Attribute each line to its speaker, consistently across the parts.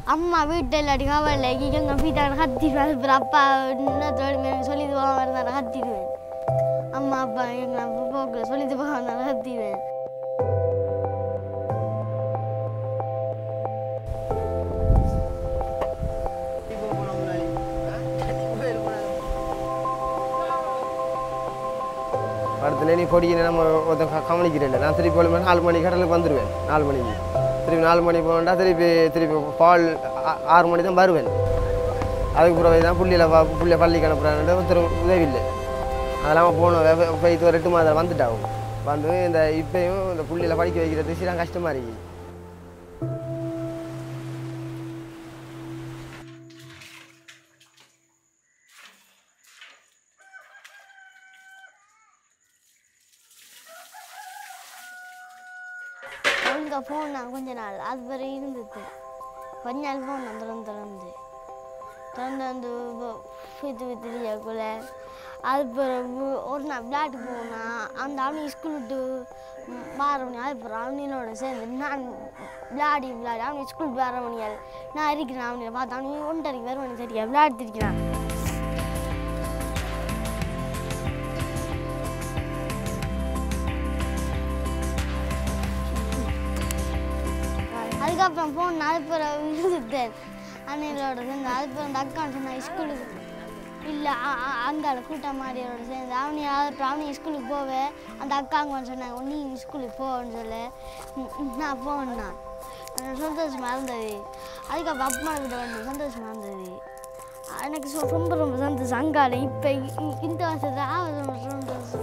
Speaker 1: அம்மா வீட்டில் இல்லாட்டி கவலை எங்க வீட்டாங்க கத்திடுவேன் அப்புறம் அப்பா இன்னத்தோடு சொல்லிட்டு போகாம இருந்தாலும் கத்திடுவேன் அம்மா அப்பா எங்க போக்கு சொல்லிட்டு போகாம இருந்தாலும் கத்திடுவேன்
Speaker 2: படத்தில் நீ பொடிக்கின நம்ம ஒருத்தன் கவனிக்கிறேன் நான் திருப்பி ஒரு மணி நாலு மணி கடலுக்கு வந்துடுவேன் நாலு மணிக்கு திருப்பி நாலு மணி போனேன்டா திருப்பி திருப்பி பால் ஆ- ஆறு மணி தான் வருவேன் அதுக்கு பிறகு தான் புள்ளியில் புள்ளிய பள்ளிக்கு அனுப்புறான்னு ஒருத்தர் உதவி இல்லை அதெல்லாம் போகணும் வெ- இப்போ இது ஒரு எட்டு மாதம் வந்துட்டாகும் வந்து இந்த இப்பயும் இந்த புள்ளியில் படிக்க வைக்கிறது சரி கஷ்டமாக இருக்கு
Speaker 1: ஒழுங்கா போனேன் கொஞ்ச நாள் அது பிறகு இருந்தது கொஞ்ச நாள் போனேன் திறந்து திறந்து திறந்து வந்து வித்து வித்துலியாக்குள்ள அது பிறகு ஒரு நாள் விளையாட்டு போனா அந்த அவனி ஸ்கூல் விட்டு மாறவனி அது பிறகு அவனியோட சேர்ந்து நான் விளையாடி விளையாடி அவனி ஸ்கூல் வர மணியால் நான் இருக்கிறேன் அவனை பார்த்து அவனி ஒன்றரைக்கு வருவானு சரியா விளையாடிருக்கிறான் அதுக்கப்புறம் போன அது பிறகு இருந்துட்டேன் அண்ணனோட சேர்ந்து அது பிறகு அந்த அக்கா சொன்னாங்க ஸ்கூலுக்கு இல்லை அங்கால கூட்டம் மாதிரியோட சேர்ந்து அவனி அப்புறம் அவனி ஸ்கூலுக்கு போவேன் அந்த அக்காங்க சொன்னாங்க நீ ஸ்கூலுக்கு போன்னு சொல்லு ம், ம், நான் போனா சந்தோஷமாக இருந்தது அதுக்கப்புறம் அப்பா கிட்ட வந்து சந்தோஷமாக இருந்தது எனக்கு சொ- ரொம்ப ரொம்ப சந்தோஷம் அங்கால இப்போ இந்த வருஷத்துல ஆவது ரொம்ப சந்தோஷம்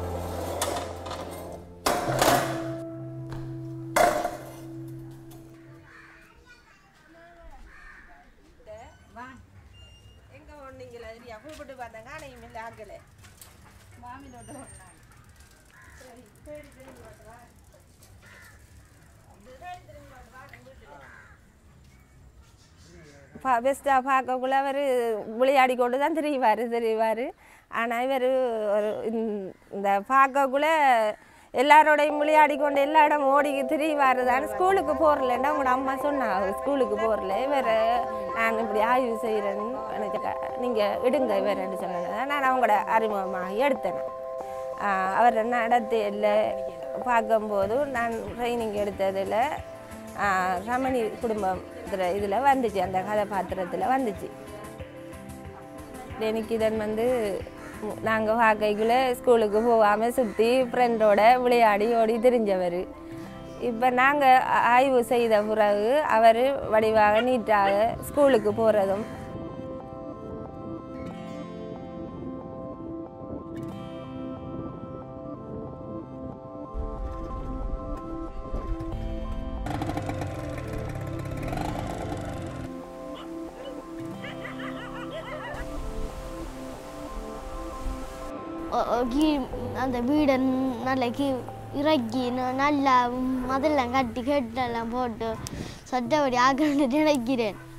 Speaker 3: வா எங்க ஒண்ணீங்களா இல்லையா கூப்பிட்டு பார்த்தாங்க ஆனையும் இல்லை ஆக்கல மாமியோட ஒண்ணாங்க சரி தேடி திரும்பி வந்து வா தேடி திரும்பி வந்து வா வீட்டுல பா பெஸ்ட்டாக பார்க்கக்குள்ள அவர் விளையாடி கொண்டு தான் திரிவார் திரிவார் ஆனால் இவர் ஒரு இந்த- இந்த பார்க்கக்குள்ள எல்லாரோடையும் விளையாடி கொண்டு எல்லா இடம் ஓடி திரிவார் தான் ஸ்கூலுக்கு போகிறலன்னா உங்களோட அம்மா சொன்னாங்க ஸ்கூலுக்கு போகிறல இவர் நான் இப்படி ஆய்வு செய்கிறேன்னு நீங்கள் எடுங்க இவர்ன்னு சொன்னது நான் அவங்களோட அறிமுகமாக எடுத்தேன் ஆஹ் அவர் நடத்தி இல்லை பார்க்கும்போது நான் ட்ரைனிங் எடுத்ததில் ஆஹ் ரமணி குடும்பம் இதில் வந்துச்சு அந்த கதாபாத்திரத்தில் வந்துச்சு டெனிக்கிதன் வந்து நாங்கள் பார்க்கைக்குள்ளே ஸ்கூலுக்கு போகாமல் சுற்றி ஃப்ரெண்டோட விளையாடி ஓடி தெரிஞ்சவர் இப்போ நாங்கள் ஆய்வு செய்த பிறகு அவர் வடிவாக நீட்டாக ஸ்கூலுக்கு போகிறதும்
Speaker 1: ஒ- ஒ- கீ- அந்த வீடை நல்ல கீ இறக்கி ந- நல்லா மதெல்லாம் கட்டி கெட்டெல்லாம் போட்டு சட்டப்படி ஆக்கணும்னு நினைக்கிறேன்